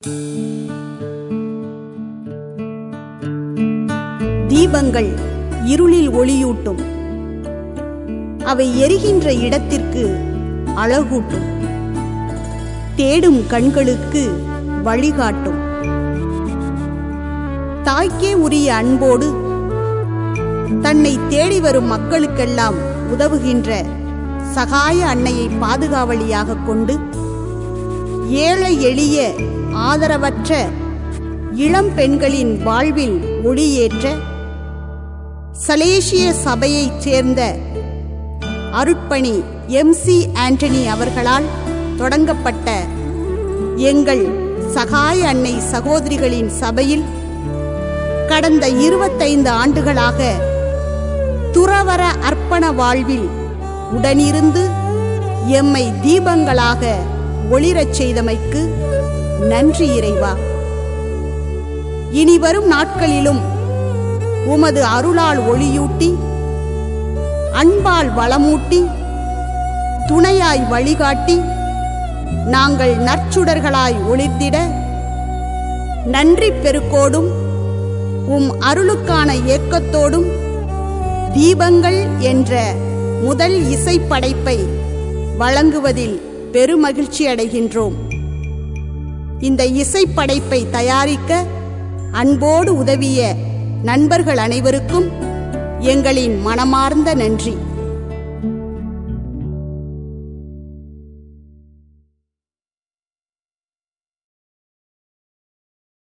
தீபங்கள் இருளில் ஒளியூட்டும் அவை எரிகின்ற இடத்திற்கு அழகூட்டும் தேடும் கண்களுக்கு வழிகாட்டும் தாய்க்கே உரிய அன்போடு தன்னை தேடி வரும் மக்களுக்கெல்லாம் உதவுகின்ற சகாய அன்னையை பாதுகாவலியாக கொண்டு ஏழை எளிய ஆதரவற்ற இளம் பெண்களின் வாழ்வில் ஒளியேற்ற சலேசிய சபையைச் சேர்ந்த அருட்பணி எம் சி ஆண்டனி அவர்களால் தொடங்கப்பட்ட எங்கள் சகாய அன்னை சகோதரிகளின் சபையில் கடந்த இருபத்தைந்து ஆண்டுகளாக துறவர அர்ப்பண வாழ்வில் உடனிருந்து எம்மை தீபங்களாக ஒளிரச் செய்தமைக்கு நன்றி இறைவா இனி வரும் நாட்களிலும் உமது அருளால் ஒளியூட்டி அன்பால் வளமூட்டி துணையாய் வழிகாட்டி நாங்கள் நற்சுடர்களாய் ஒளிர்ந்திட நன்றி பெருக்கோடும் உம் அருளுக்கான ஏக்கத்தோடும் தீபங்கள் என்ற முதல் இசைப்படைப்பை வழங்குவதில் பெருமகிழ்ச்சி அடைகின்றோம் இந்த இசைப்படைப்பை தயாரிக்க அன்போடு உதவிய நண்பர்கள் அனைவருக்கும் எங்களின் மனமார்ந்த நன்றி